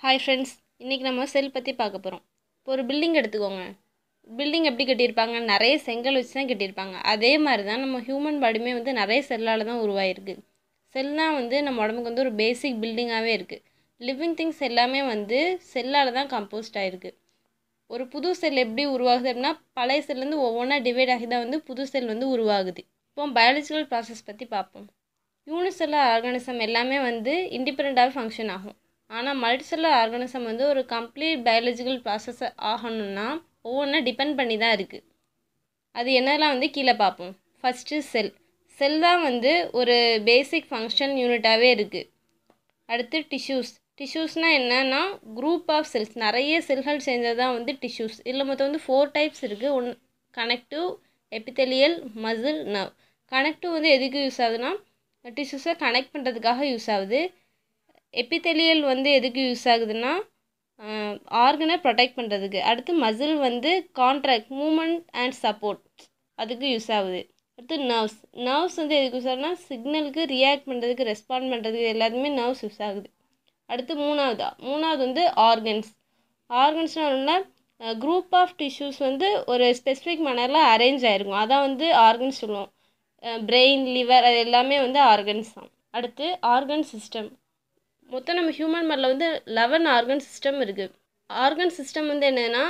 hi friends இன்றைக்கி நம்ம செல் பற்றி பார்க்க போகிறோம் இப்போ ஒரு பில்டிங் எடுத்துக்கோங்க பில்டிங் எப்படி கட்டியிருப்பாங்க நிறைய செங்கல் வச்சு தான் கட்டியிருப்பாங்க அதே மாதிரி தான் நம்ம ஹியூமன் பாடியுமே வந்து நிறைய செல்லால் தான் உருவாயிருக்கு செல்னால் வந்து நம்ம உடம்புக்கு வந்து ஒரு பேசிக் பில்டிங்காகவே இருக்குது லிவிங் திங்ஸ் எல்லாமே வந்து செல்லால் தான் கம்போஸ்ட் ஆகிருக்கு ஒரு புது செல் எப்படி உருவாகுது அப்படின்னா பழைய செல்லேருந்து ஒவ்வொன்றா டிவைட் ஆகி தான் வந்து புது செல் வந்து உருவாகுது இப்போ பயாலஜிக்கல் ப்ராசஸ் பற்றி பார்ப்போம் யூனிசெல்லர் ஆர்கானிசம் எல்லாமே வந்து இண்டிபெண்ட்டாகவே ஃபங்க்ஷன் ஆகும் ஆனால் மல்டிசெல்லர் ஆர்கானிசம் வந்து ஒரு கம்ப்ளீட் பயாலஜிக்கல் ப்ராசஸ் ஆகணும்னா ஒவ்வொன்றா டிபெண்ட் பண்ணி தான் இருக்குது அது என்னெல்லாம் வந்து கீழே பார்ப்போம் ஃபஸ்ட்டு செல் செல் தான் வந்து ஒரு பேசிக் ஃபங்க்ஷன் யூனிட்டாகவே இருக்குது அடுத்து டிஷ்யூஸ் டிஷ்யூஸ்னால் என்னன்னா குரூப் ஆஃப் செல்ஸ் நிறைய செல்கள் சேர்ந்தது தான் வந்து டிஷ்யூஸ் இதில் மொத்தம் வந்து ஃபோர் டைப்ஸ் இருக்குது one connective epithelial muscle nerve connective வந்து எதுக்கு யூஸ் ஆகுதுன்னா டிஷ்யூஸை கனெக்ட் பண்ணுறதுக்காக யூஸ் ஆகுது எபித்தெலியல் வந்து எதுக்கு யூஸ் ஆகுதுன்னா ஆர்கனை ப்ரொடெக்ட் பண்ணுறதுக்கு அடுத்து மசில் வந்து கான்ட்ராக்ட் மூமெண்ட் அண்ட் சப்போர்ட் அதுக்கு யூஸ் ஆகுது அடுத்து நர்வ்ஸ் நர்வ்ஸ் வந்து எதுக்கு யூஸ் ஆகுதுன்னா சிக்னலுக்கு ரியாக்ட் பண்ணுறதுக்கு ரெஸ்பாண்ட் பண்ணுறதுக்கு எல்லாத்துமே நர்வ்ஸ் யூஸ் ஆகுது அடுத்து மூணாவது மூணாவது வந்து ஆர்கன்ஸ் ஆர்கன்ஸ்னால் குரூப் ஆஃப் டிஷ்யூஸ் வந்து ஒரு ஸ்பெசிஃபிக் மேனரில் அரேஞ்ச் ஆகிருக்கும் அதான் வந்து ஆர்கன்ஸ் சொல்லுவோம் பிரெயின் லிவர் அது எல்லாமே வந்து ஆர்கன்ஸ் தான் அடுத்து ஆர்கன் சிஸ்டம் மொத்தம் நம்ம ஹியூமன் பாடியில் வந்து லெவன் ஆர்கன் சிஸ்டம் இருக்குது ஆர்கன் சிஸ்டம் வந்து என்னென்னா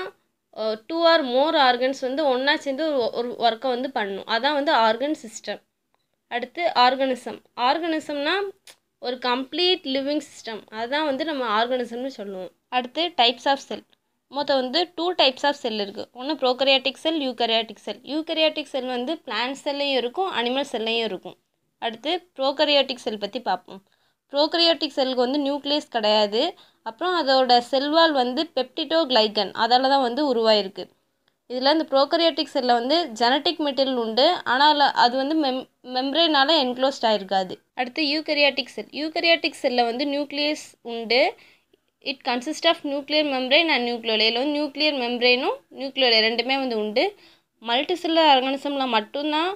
டூ ஆர் மோர் ஆர்கன்ஸ் வந்து ஒன்றா சேர்ந்து ஒரு ஒரு ஒர்க்கை வந்து பண்ணணும் அதான் வந்து ஆர்கன் சிஸ்டம் அடுத்து ஆர்கனிசம் ஆர்கனிசம்னா ஒரு கம்ப்ளீட் லிவிங் சிஸ்டம் அதுதான் வந்து நம்ம ஆர்கனிசம்னு சொல்லுவோம் அடுத்து டைப்ஸ் ஆஃப் செல் மொத்தம் வந்து டூ டைப்ஸ் ஆஃப் செல் இருக்குது ஒன்று prokaryotic cell eukaryotic cell eukaryotic cell வந்து பிளான்ட் செல்லையும் இருக்கும் அனிமல் செல்லையும் இருக்கும் அடுத்து ப்ரோகரியாட்டிக் செல் பற்றி பார்ப்போம் ப்ரோகரியாட்டிக் செல்லுக்கு வந்து நியூக்ளியஸ் கிடையாது அப்புறம் அதோட செல்வால் வந்து பெப்டிடோ கிளைகன் அதால் தான் வந்து உருவாயிருக்கு இதில் இந்த ப்ரோகரியாட்டிக் செல்லில் வந்து ஜெனட்டிக் மெட்டீரியல் உண்டு ஆனால் அது வந்து மெம் மெம்ரேனால் என்க்ளோஸ்ட் ஆகிருக்காது அடுத்து யூகரியாட்டிக் செல் யூகரியாட்டிக் செல்லில் வந்து நியூக்ளியஸ் உண்டு it consist of nuclear membrane and nucleoli இதில் வந்து நியூக்ளியர் மெம்ப்ரெயினும் நியூக்ளியோலே ரெண்டுமே வந்து உண்டு மல்டி செல்லர் ஆர்கானிசமில் மட்டும்தான்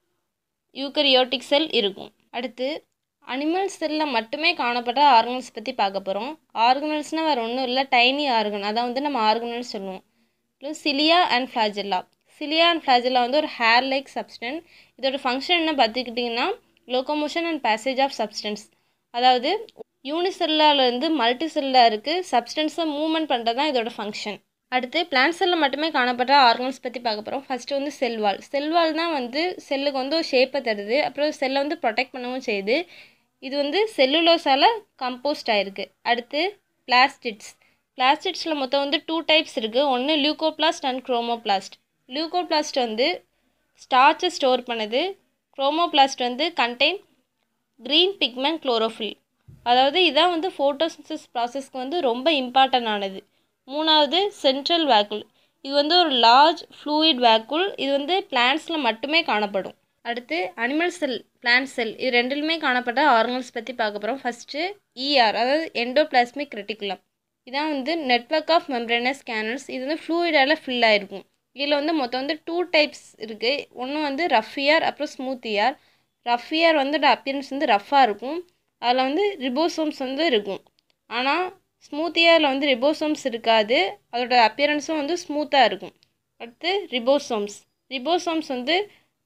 யூகரியோட்டிக் செல் இருக்கும் அடுத்து அனிமல் செல்லில் மட்டுமே காணப்பட்ட ஆர்கனல்ஸ் பற்றி பார்க்க போகிறோம் ஆர்கனல்ஸ்னால் வேறு ஒன்றும் இல்லை டைனி ஆர்கன் அதான் வந்து நம்ம ஆர்கனல்ஸ் சொல்லுவோம் cilia and flagella cilia and flagella வந்து ஒரு ஹேர் லைக் சப்ஸ்டன்ஸ் இதோட ஃபங்க்ஷன் என்ன பார்த்துக்கிட்டிங்கன்னா locomotion and passage of substance அதாவது யூனிசெல்லாலேருந்து மல்டி செல்லாருக்கு சப்ஸ்டன்ஸை மூவ்மெண்ட் பண்ணுறது தான் இதோட ஃபங்க்ஷன் அடுத்து பிளான்ட் செல்லில் மட்டுமே காணப்பட்ட ஆர்கன்ஸ் பற்றி பார்க்க போகிறோம் ஃபஸ்ட்டு வந்து செல்வால் செல்வால் தான் வந்து செல்லுக்கு வந்து ஒரு ஷேப்பை தருது அப்புறம் செல்லை வந்து ப்ரொடெக்ட் பண்ணவும் செய்யுது இது வந்து செல்லுலோஸால் கம்போஸ்ட் ஆகிருக்கு அடுத்து பிளாஸ்டிட்ஸ் பிளாஸ்டிட்ஸில் மொத்தம் வந்து டூ டைப்ஸ் இருக்குது ஒன்று லியூகோபிளாஸ்ட் அண்ட் குரோமோபிளாஸ்ட் லியூகோபிளாஸ்ட் வந்து ஸ்டார்ச்சை ஸ்டோர் பண்ணுது குரோமோபிளாஸ்ட் வந்து கண்டெயின் க்ரீன் பிக்மெண்ட் குளோரோஃபில் அதாவது இதான் வந்து ஃபோட்டோசின்சிஸ் ப்ராசஸ்க்கு வந்து ரொம்ப இம்பார்ட்டன்ட் ஆனது மூணாவது சென்ட்ரல் வேக்குல் இது வந்து ஒரு லார்ஜ் ஃப்ளூயிட் வேக்குல் இது வந்து பிளான்ட்ஸில் மட்டுமே காணப்படும் அடுத்து அனிமல் செல் பிளான்ட் செல் இது ரெண்டுலையுமே காணப்பட்ட ஆர்கன்ஸ் பற்றி பார்க்க போகிறோம் ஃபஸ்ட்டு இஆர் அதாவது எண்டோபிளாஸ்மிக் ரெட்டிகுலம் இதான் வந்து நெட்ஒர்க் ஆஃப் மெம்ப்ரேனஸ் கேனல்ஸ் இது வந்து ஃப்ளூயிடால் ஃபில் ஆகிருக்கும் இதில் வந்து மொத்தம் வந்து டூ டைப்ஸ் இருக்குது ஒன்று வந்து ரஃப் இயர் அப்புறம் ஸ்மூத் இயர் ரஃப் இயர் வந்து அப்பியரன்ஸ் வந்து ரஃப்பாக இருக்கும் அதில் வந்து ரிபோசோம்ஸ் வந்து இருக்கும் ஆனால் ஸ்மூத் இயரில் வந்து ரிபோசோம்ஸ் இருக்காது அதோட அப்பியரன்ஸும் வந்து ஸ்மூத்தாக இருக்கும் அடுத்து ரிபோசோம்ஸ் ரிபோசோம்ஸ் வந்து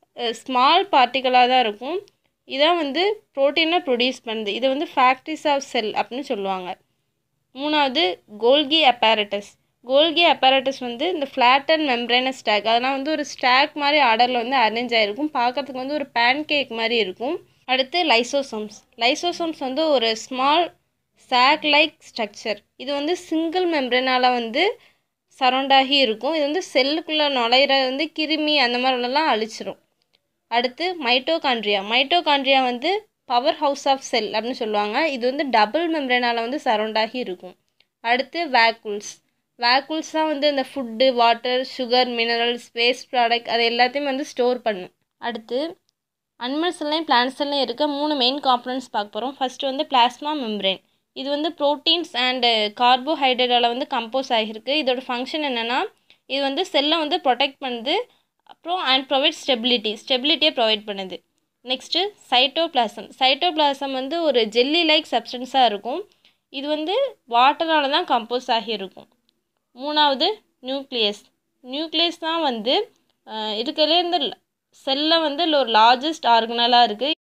ஸ்மால் பார்ட்டிக்கலாக தான் இருக்கும் இதான் வந்து ப்ரோட்டீனை ப்ரொடியூஸ் பண்ணுது இதை வந்து ஃபேக்ட்ரிஸ் ஆஃப் செல் அப்படின்னு சொல்லுவாங்க மூணாவது கோல்கி அப்பாரட்டஸ் கோல்கி அப்பாரட்டஸ் வந்து இந்த ஃப்ளாட் அண்ட் மெம்ப்ரேனஸ் ஸ்டாக் அதெல்லாம் வந்து ஒரு ஸ்டாக் மாதிரி ஆர்டரில் வந்து அரேஞ்ச் ஆகிருக்கும் பார்க்குறதுக்கு வந்து ஒரு பேன் கேக் மாதிரி இருக்கும் அடுத்து லைசோசோம்ஸ் லைசோசோம்ஸ் வந்து ஒரு ஸ்மால் சாக் லைக் ஸ்ட்ரக்சர் இது வந்து சிங்கிள் மெம்ப்ரேனால் வந்து சரௌண்ட் ஆகி இருக்கும் இது வந்து செல்லுக்குள்ளே நுழையிற வந்து கிருமி அந்த மாதிரிலாம் அழிச்சிரும் அடுத்து மைட்டோகாண்ட்ரியா மைட்டோகாண்ட்ரியா வந்து பவர் ஹவுஸ் ஆஃப் செல் அப்படின்னு சொல்லுவாங்க இது வந்து டபுள் மெம்ப்ரேனால் வந்து சரௌண்ட் ஆகி இருக்கும் அடுத்து வேக்குல்ஸ் வேக்குல்ஸ் தான் வந்து இந்த food water sugar minerals waste product அது எல்லாத்தையும் வந்து ஸ்டோர் பண்ணும் அடுத்து அனிமல் செல்லையும் பிளான்ட் செல்லையும் இருக்க மூணு மெயின் காம்பனன்ட்ஸ் பார்க்க போகிறோம் ஃபஸ்ட்டு வந்து பிளாஸ்மா மெம்ப்ரெயின் இது வந்து ப்ரோட்டீன்ஸ் அண்டு கார்போஹைட்ரேட்டால் வந்து கம்போஸ் ஆகியிருக்கு இதோட ஃபங்க்ஷன் என்னென்னா இது வந்து செல்லை வந்து ப்ரொடெக்ட் பண்ணுது அப்புறம் அண்ட் ப்ரொவைட் ஸ்டெபிலிட்டி ஸ்டெபிலிட்டியை ப்ரொவைட் பண்ணுது நெக்ஸ்ட்டு சைட்டோபிளாசம் சைட்டோபிளாசம் வந்து ஒரு ஜெல்லி லைக் சப்ஸ்டன்ஸாக இருக்கும் இது வந்து வாட்டரால் தான் கம்போஸ் ஆகியிருக்கும் மூணாவது நியூக்ளியஸ் நியூக்ளியஸ் தான் வந்து இருக்கிறதுலே இந்த செல்லை வந்து ஒரு லார்ஜஸ்ட் ஆர்கனலாக இருக்குது